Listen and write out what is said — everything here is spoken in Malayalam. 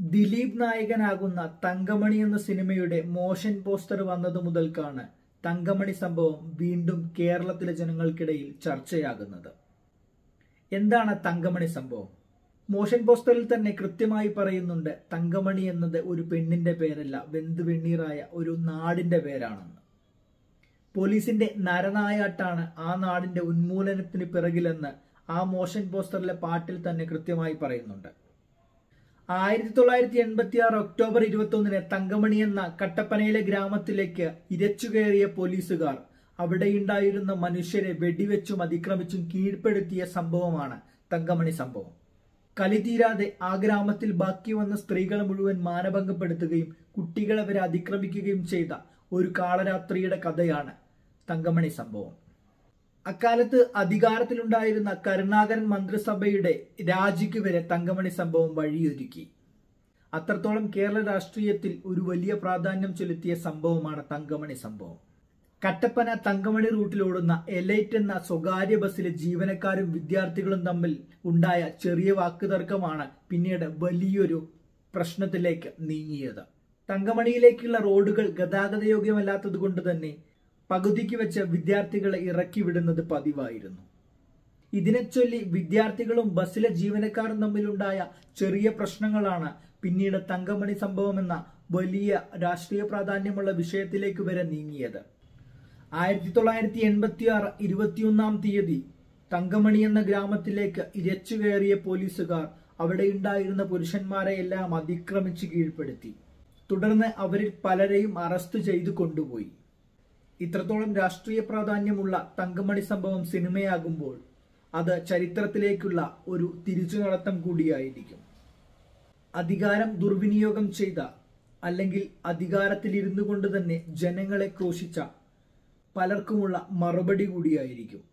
ദിലീപ് നായകനാകുന്ന തങ്കമണി എന്ന സിനിമയുടെ മോഷൻ പോസ്റ്റർ വന്നതു മുതൽക്കാണ് തങ്കമണി സംഭവം വീണ്ടും കേരളത്തിലെ ജനങ്ങൾക്കിടയിൽ ചർച്ചയാകുന്നത് എന്താണ് തങ്കമണി സംഭവം മോഷൻ പോസ്റ്ററിൽ തന്നെ കൃത്യമായി പറയുന്നുണ്ട് തങ്കമണി എന്നത് ഒരു പെണ്ണിന്റെ പേരല്ല വെന്ത് വെണ്ണീറായ ഒരു നാടിന്റെ പേരാണെന്ന് പോലീസിന്റെ നരനായാട്ടാണ് ആ നാടിന്റെ ഉന്മൂലനത്തിന് പിറകിലെന്ന് ആ മോഷൻ പോസ്റ്ററിലെ പാട്ടിൽ തന്നെ കൃത്യമായി പറയുന്നുണ്ട് ആയിരത്തി തൊള്ളായിരത്തി എൺപത്തി ആറ് ഒക്ടോബർ ഇരുപത്തി ഒന്നിന് തങ്കമണി എന്ന കട്ടപ്പനയിലെ ഗ്രാമത്തിലേക്ക് ഇരച്ചുകയറിയ പോലീസുകാർ അവിടെയുണ്ടായിരുന്ന മനുഷ്യരെ വെടിവെച്ചും അതിക്രമിച്ചും കീഴ്പ്പെടുത്തിയ സംഭവമാണ് തങ്കമണി സംഭവം കലിതീരാതെ ആ ഗ്രാമത്തിൽ ബാക്കി വന്ന സ്ത്രീകളെ മുഴുവൻ മാനഭംഗപ്പെടുത്തുകയും കുട്ടികളെ വരെ അതിക്രമിക്കുകയും ചെയ്ത ഒരു കാളരാത്രിയുടെ കഥയാണ് തങ്കമണി സംഭവം അക്കാലത്ത് അധികാരത്തിലുണ്ടായിരുന്ന കരുണാകരൻ മന്ത്രിസഭയുടെ രാജിക്ക് വരെ തങ്കമണി സംഭവം വഴിയൊരുക്കി അത്രത്തോളം കേരള രാഷ്ട്രീയത്തിൽ ഒരു വലിയ പ്രാധാന്യം ചെലുത്തിയ സംഭവമാണ് തങ്കമണി സംഭവം കട്ടപ്പന തങ്കമണി റൂട്ടിലോടുന്ന എലൈറ്റ് എന്ന സ്വകാര്യ ബസ്സിലെ ജീവനക്കാരും വിദ്യാർത്ഥികളും തമ്മിൽ ഉണ്ടായ ചെറിയ വാക്കുതർക്കമാണ് പിന്നീട് വലിയൊരു പ്രശ്നത്തിലേക്ക് നീങ്ങിയത് തങ്കമണിയിലേക്കുള്ള റോഡുകൾ ഗതാഗതയോഗ്യമല്ലാത്തത് കൊണ്ട് തന്നെ പകുതിക്ക് വെച്ച് വിദ്യാർത്ഥികളെ ഇറക്കി വിടുന്നത് പതിവായിരുന്നു ഇതിനെ ചൊല്ലി വിദ്യാർത്ഥികളും ബസ്സിലെ ജീവനക്കാരും തമ്മിലുണ്ടായ ചെറിയ പ്രശ്നങ്ങളാണ് പിന്നീട് തങ്കമണി സംഭവം എന്ന വലിയ രാഷ്ട്രീയ പ്രാധാന്യമുള്ള വിഷയത്തിലേക്ക് വരെ നീങ്ങിയത് ആയിരത്തി തൊള്ളായിരത്തി എൺപത്തി ആറ് ഇരുപത്തിയൊന്നാം തീയതി തങ്കമണി എന്ന ഗ്രാമത്തിലേക്ക് ഇരച്ചു കയറിയ പോലീസുകാർ അവിടെ ഉണ്ടായിരുന്ന പുരുഷന്മാരെ എല്ലാം അതിക്രമിച്ച് കീഴ്പ്പെടുത്തി തുടർന്ന് അവരിൽ പലരെയും അറസ്റ്റ് ചെയ്തു കൊണ്ടുപോയി ഇത്രത്തോളം രാഷ്ട്രീയ പ്രാധാന്യമുള്ള തങ്കമണി സംഭവം സിനിമയാകുമ്പോൾ അത് ചരിത്രത്തിലേക്കുള്ള ഒരു തിരിച്ചു നടത്തം കൂടിയായിരിക്കും അധികാരം ദുർവിനിയോഗം ചെയ്ത അല്ലെങ്കിൽ അധികാരത്തിലിരുന്നു കൊണ്ട് തന്നെ ജനങ്ങളെ ക്രോശിച്ച പലർക്കുമുള്ള മറുപടി കൂടിയായിരിക്കും